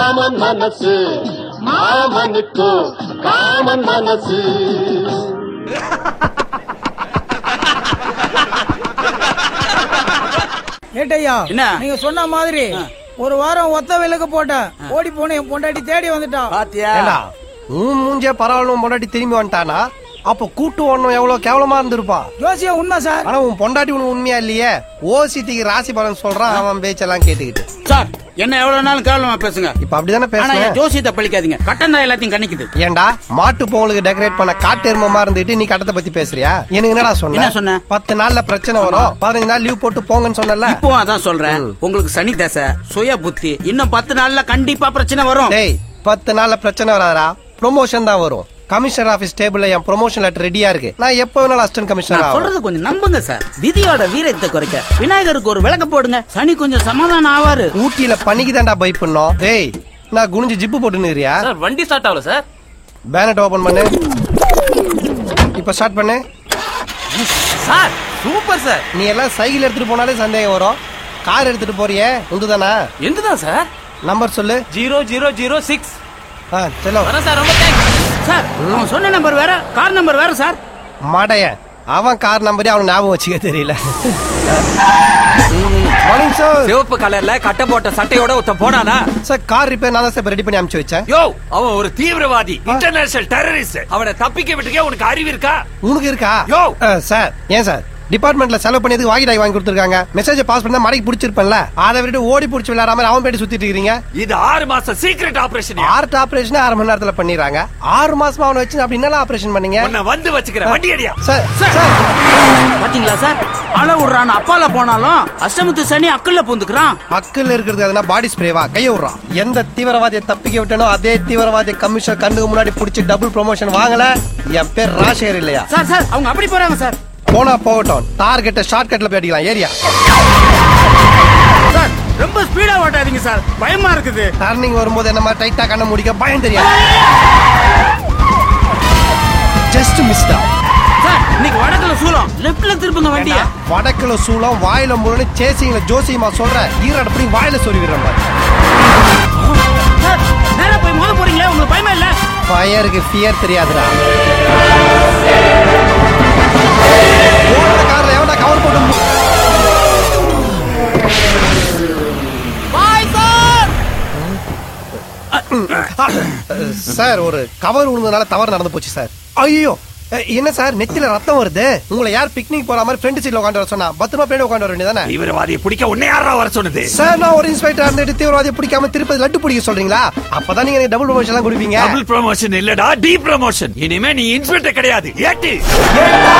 மாமன் மனசு மாமனுக்கு காமன் மனசு ஏட்டையா என்ன? நீங்க சொன்ன மாதிரி ஒரு வாரம் ஒத்த விலக்கு போட்டேன் ஓடி போன என் பொண்டாட்டி தேடி வந்துட்டா பாத்தியா ஏண்டா உன் மூஞ்சே பரவாயில்ல பொண்டாட்டி திரும்பி வந்துட்டானா அப்ப கூட்டு ஒண்ணும் எவ்வளவு கேவலமா இருந்திருப்பா ஜோசியம் உண்மை சார் ஆனா உன் பொண்டாட்டி உனக்கு உண்மையா இல்லையே ஓசிட்டிக்கு ராசி பலன் சொல்றான் அவன் பேச்செல்லாம் கேட்டுக்கிட்டு சார் என்ன எவ்வளவு நாளும் கேவலமா பேசுங்க இப்ப அப்படிதானே ஆனா என் பேசுறேன் ஜோசியத்தை பழிக்காதீங்க கட்டம் தான் எல்லாத்தையும் கணிக்குது ஏண்டா மாட்டு பொங்கலுக்கு டெக்கரேட் பண்ண காட்டு எருமமா இருந்துட்டு நீ கட்டத்தை பத்தி பேசுறியா எனக்கு என்னடா என்ன சொன்ன சொன்ன? பத்து நாள்ல பிரச்சனை வரும் பதினஞ்சு நாள் லீவ் போட்டு போங்கன்னு சொன்னல இப்போ அதான் சொல்றேன் உங்களுக்கு சனி தசை சுய புத்தி இன்னும் பத்து நாள்ல கண்டிப்பா பிரச்சனை வரும் டேய் பத்து நாள்ல பிரச்சனை வராதா ப்ரொமோஷன் தான் வரும் கமிஷனர் ஆபீஸ் டேபிள்ல என் ப்ரொமோஷன் லெட்டர் ரெடியா இருக்கு நான் எப்ப வேணாலும் அசிஸ்டன்ட் கமிஷனர் நான் ஆகும் சொல்றது கொஞ்சம் நம்புங்க சார் விதியோட வீரத்தை குறைக்க விநாயகருக்கு ஒரு விளக்க போடுங்க சனி கொஞ்சம் சமாதானம் ஆவாரு ஊட்டியில பனிக்கு தான்டா பை பண்ணோம் டேய் நான் குனிஞ்சு ஜிப்பு போட்டுனுறியா சார் வண்டி ஸ்டார்ட் ஆகல சார் பேனட் ஓபன் பண்ணு இப்ப ஸ்டார்ட் பண்ணு சார் சூப்பர் சார் நீ எல்லாம் சைக்கிள் எடுத்துட்டு போனாலே சந்தேகம் வரும் கார் எடுத்துட்டு போறியே உண்டுதானா எந்துதான் சார் நம்பர் சொல்லு ஜீரோ ஜீரோ ஜீரோ சிக்ஸ் ஆ செல்லோ வரேன் சார் ரொம்ப தேங்க்ஸ் சார் அவன் சொன்ன நம்பர் வேற கார் நம்பர் வேற சார் மாடையன் அவன் கார் நம்பரே அவனுக்கு ஞாபகம் வச்சுக்க தெரியல மார்னிங் சார் சிவப்பு கலர்ல கட்ட போட்ட சட்டையோட ஒருத்த போனானா சார் கார் ரிப்பேர் நான் தான் சார் ரெடி பண்ணி அனுப்பிச்சு வச்சேன் யோ அவன் ஒரு தீவிரவாதி இன்டர்நேஷனல் டெரரிஸ்ட் அவனை தப்பிக்க விட்டுக்கே உனக்கு அறிவு இருக்கா உனக்கு இருக்கா யோ! ஆ, சார் ஏன் சார் டிபார்ட்மெண்ட்ல செலவு பண்ணி வாங்கி டாய் வாங்கி கொடுத்துருக்காங்க மெசேஜ் பாஸ் பண்ணா மடக்கி பிடிச்சிருப்பேன்ல அதை விட்டு ஓடி பிடிச்சி விளையாடாம அவன் பேட்டி சுத்திட்டு இருக்கீங்க இது ஆறு மாசம் சீக்ரெட் ஆபரேஷன் ஆர்ட் ஆபரேஷன் அரை மணி நேரத்துல பண்ணிடுறாங்க ஆறு மாசமா அவனை வச்சு அப்படி என்னலாம் ஆபரேஷன் பண்ணீங்க உன்னை வந்து வச்சுக்கிறேன் வண்டி அடியா சார் சார். சார் பாத்தீங்களா சார் அழ விடுறான் அப்பால போனாலும் அஷ்டமத்து சனி அக்கல்ல பூந்துக்கிறான் அக்கல் இருக்கிறது எதுனா பாடி ஸ்ப்ரேவா கைய விடுறான் எந்த தீவிரவாதியை தப்பிக்க விட்டனோ அதே தீவிரவாதி கமிஷன் கண்ணுக்கு முன்னாடி பிடிச்சி டபுள் ப்ரொமோஷன் வாங்கல என் பேர் ராஜேகர் இல்லையா சார் சார் அவங்க அப்படி போறாங்க சார் போனா போகட்டும் டார்கெட்ட ஷார்ட் கட்ல போய் அடிக்கலாம் ஏரியா சார் ரொம்ப ஸ்பீடா ஓட்டாதீங்க சார் பயமா இருக்குது டர்னிங் வரும்போது என்ன மாதிரி டைட்டா கண்ண முடிக்க பயம் தெரியாது ஜஸ்ட் மிஸ்டா சார் இன்னைக்கு வடக்குல சூலம் லெஃப்ட்ல திருப்புங்க வண்டிய வடக்குல சூளம் வாயில முரணு சேசிங்கள ஜோசியமா சொல்ற ஈரட அப்படி வாயில சொல்லி விடுறேன் பாரு. சார் நேரா போய் மோத போறீங்களே உங்களுக்கு பயமா இல்ல ஃபயருக்கு ஃபியர் தெரியாதுடா ஓடுற கார்ல எவனா கவர் போட்டு மு- சார் ஒரு கவர் விழுந்ததுனால தவறு நடந்து போச்சு சார் ஐயோ என்ன சார் நெத்தில ரத்தம் வருது உங்களை யார் பிக்னிக் போற மாதிரி ஃப்ரெண்ட் சீட்ல உட்காந்து வர சொன்னா பத்திரமா பின்னாடி உட்காந்து வர வேண்டியதானே தீவிரவாதியை பிடிக்க உன்னை யாரா வர சொன்னது சார் நான் ஒரு இன்ஸ்பெக்டர் இருந்துட்டு தீவிரவாதியை பிடிக்காம திருப்பதி லட்டு பிடிக்க சொல்றீங்களா அப்பதான் நீங்க எனக்கு டபுள் ப்ரொமோஷன் எல்லாம் கொடுப்பீங்க டபுள் ப்ரமோஷன் இல்லடா டி ப்ரமோஷன் இனிமே நீ இன்ஸ்பெக்டர் கிடையாது ஏட்டு